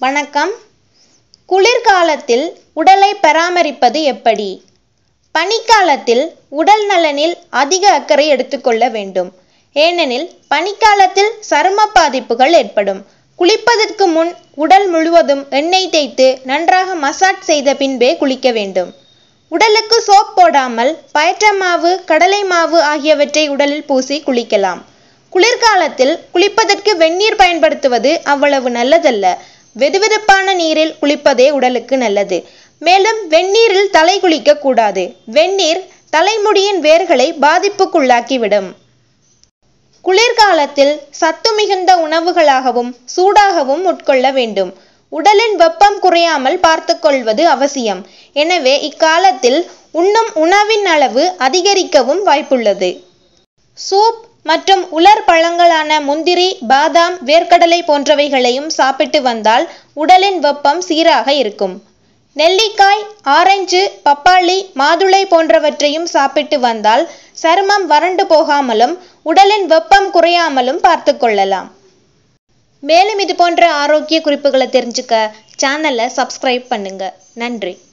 வணக்கம் குளிர்காலத்தில் உடலை பராமரிப்பது எப்படி பனிக்காலத்தில் உடல் நலனில் அதிக அக்கறை எடுத்துக்கொள்ள வேண்டும் ஏனெனில் பனிக்காலத்தில் சரும பாதிப்புகள் ஏற்படும் குளிப்பதற்கு முன் உடல் முழுவதும் எண்ணெய் தேய்த்து நன்றாக மசாஜ் செய்த பின்பே குளிக்க வேண்டும் உடலுக்கு சோப் போடாமல் பயற்ற மாவு கடலை மாவு ஆகியவற்றை உடலில் பூசி குளிக்கலாம் குளிர்காலத்தில் குளிப்பதற்கு வெந்நீர் பயன்படுத்துவது அவ்வளவு நல்லதல்ல வெதுவெதுப்பான நீரில் குளிப்பதே உடலுக்கு நல்லது மேலும் வெந்நீரில் தலை குளிக்க கூடாது வெந்நீர் தலைமுடியின் வேர்களை பாதிப்புக்குள்ளாக்கிவிடும் குளிர்காலத்தில் சத்து மிகுந்த உணவுகளாகவும் சூடாகவும் உட்கொள்ள வேண்டும் உடலின் வெப்பம் குறையாமல் பார்த்துக்கொள்வது அவசியம் எனவே இக்காலத்தில் உண்ணும் உணவின் அளவு அதிகரிக்கவும் வாய்ப்புள்ளது சூப் மற்றும் உலர் பழங்களான முந்திரி பாதாம் வேர்க்கடலை போன்றவைகளையும் சாப்பிட்டு வந்தால் உடலின் வெப்பம் சீராக இருக்கும் நெல்லிக்காய் ஆரஞ்சு பப்பாளி மாதுளை போன்றவற்றையும் சாப்பிட்டு வந்தால் சருமம் வறண்டு போகாமலும் உடலின் வெப்பம் குறையாமலும் பார்த்து கொள்ளலாம் மேலும் இது போன்ற ஆரோக்கிய குறிப்புகளை தெரிஞ்சுக்க சேனலை சப்ஸ்கிரைப் பண்ணுங்க நன்றி